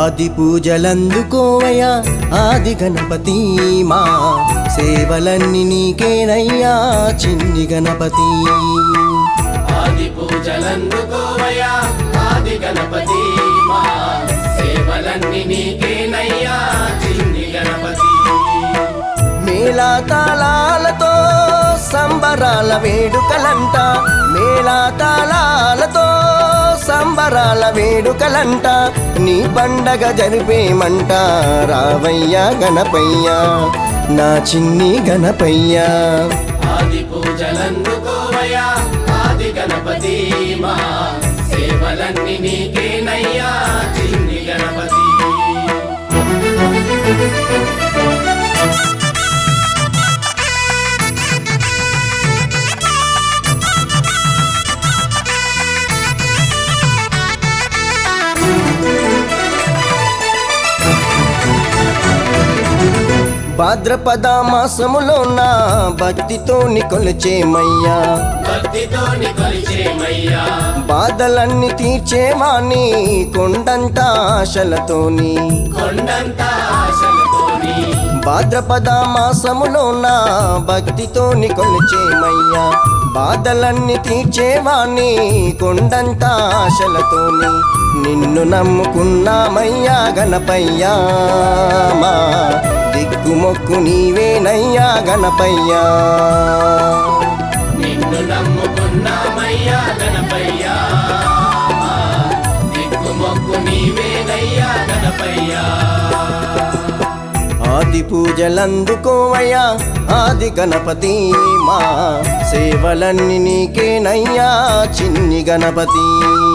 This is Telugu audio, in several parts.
ఆది పూజలందుకోవయ్యా ఆది గణపతి మా సేవలన్నీ నీకేనయ్యా చిన్ని గణపతి ఆది పూజలందుకోవయా ఆది గణపతి మా సేవలన్నీ నీకేనయ్యా చిన్ని గణపతి మేళా తాళాలతో సంబరాల వేడుకలంట మేళా తాళాలతో సంబరాల వేడుకలంట నీ పండగ జరిపేమంట రావయ్య గణపయ్య నా చిన్ని గణపయ్య ఆది పూజలందుకోవయా ఆది గణపతి మా సేవలన్నీ నీకేనయ్యా చిన్ని గణపతి భాద్రపద మాసములో నా భక్తితోని కొలిచేమయ్యా భక్తితోని కొలిచేమయ్యా బాధలన్నీ తీర్చేవాణి కొండంత ఆశలతోని కొండంత ఆశలతోని భాద్రపద మాసములో నా భక్తితోని కొలిచేమయ్యా బాధలన్నీ తీర్చేవాణి కొండంత ఆశలతోని నిన్ను నమ్ముకున్నామయ్యా గణపయ్యా మా దిక్కుమొక్కు నీవేనయ్యా గణపయ్యా నిన్ను నమ్ముకున్నామయ్యా గణపయ్యా దిక్కుమొక్కు నీవేనయ్యా గణపయ్యా ఆది పూజలందుకోవయ్యా ఆది గణపతి మా సేవలన్నీ నీకేనయ్యా చిన్ని గణపతి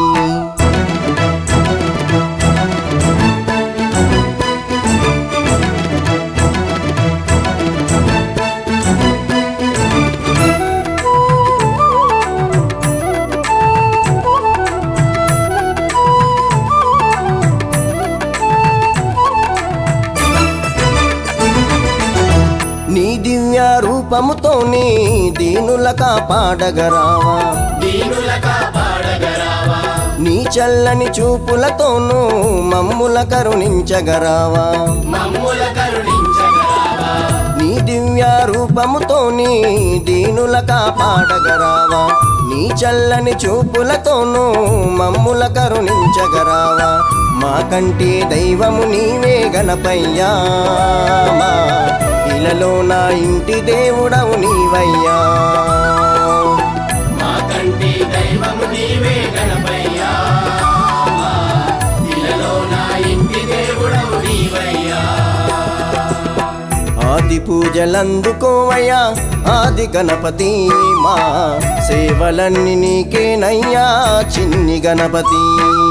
నీ దివ్య రూపముతోని దీనుల కాపాడగరావా దీనుల కాపాడగరావా నీ చల్లని చూపులతోనూ మమ్ముల కరుణించగరావా మమ్ముల కరుణించగరావా నీ దివ్య రూపముతోని దీనుల కాపాడగరావా నీ చల్లని చూపులతోనూ మమ్ముల కరుణించగరావా మా కంటి దైవము నీవే గణపయ్యా మా ఇలలో నా ఇంటి దేవుడవు నీవయ్యా మా కంటి దైవము నీవే గణపయ్యా ఇలలో నా ఇంటి దేవుడవు నీవయ్యా ఆది పూజలందుకోవయ్యా ఆది గణపతి మా సేవలన్నీ నీకేనయ్యా చిన్ని గణపతి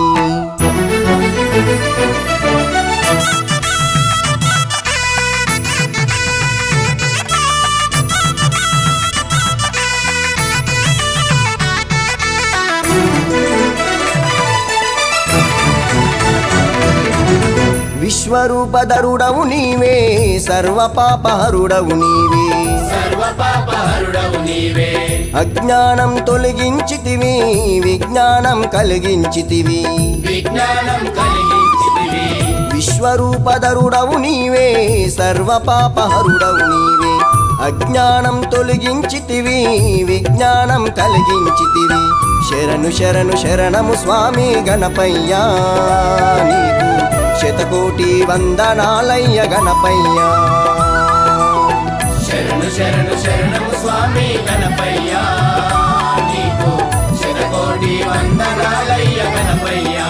విశ్వరూపధరుడవు నీవే సర్వ పాపహరుడవు నీవే సర్వ పాపహరుడవు నీవే అజ్ఞానం తొలగించితివి విజ్ఞానం కలిగించితివి విజ్ఞానం కలిగించితివి విశ్వరూపధరుడవు నీవే సర్వ పాపహరుడవు నీవే అజ్ఞానం తొలగించితివి విజ్ఞానం కలిగించితివి శరణు శరణు శరణము స్వామి గణపయ్యా నీకు శతకోటి వందనాలయ్య గణపయ్యా శరణు శరణు శరణము స్వామి గణపయ్యా నీకు శతకోటి వందనాలయ్య గణపయ్యా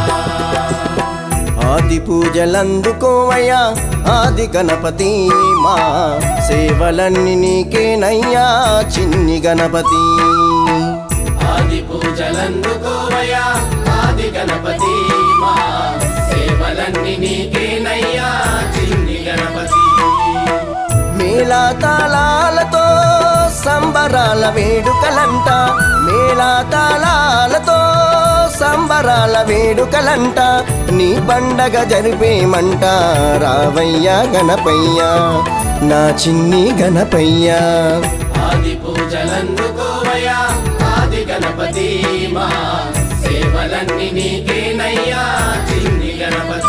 ఆది పూజలందుకోవయ్యా ఆది గణపతి మా సేవలన్నీ నీకేనయ్యా చిన్ని గణపతి ఆది పూజలందుకోవయా ఆది గణపతి మా సేవలన్నీ నీకేనయ్యా చిన్ని గణపతి మేళా తాళాలతో సంబరాల వేడుకలంట మేళా తాళాలతో సంబరాల వేడుకలంట నీ పండగ జరిపేమంట రావయ్య గణపయ్య నా చిన్ని గణపయ్య ఆది పూజలందుకోవయా ఆది గణపతి మా సేవలన్నీ నీకేనయ్యా చిన్ని గణపతి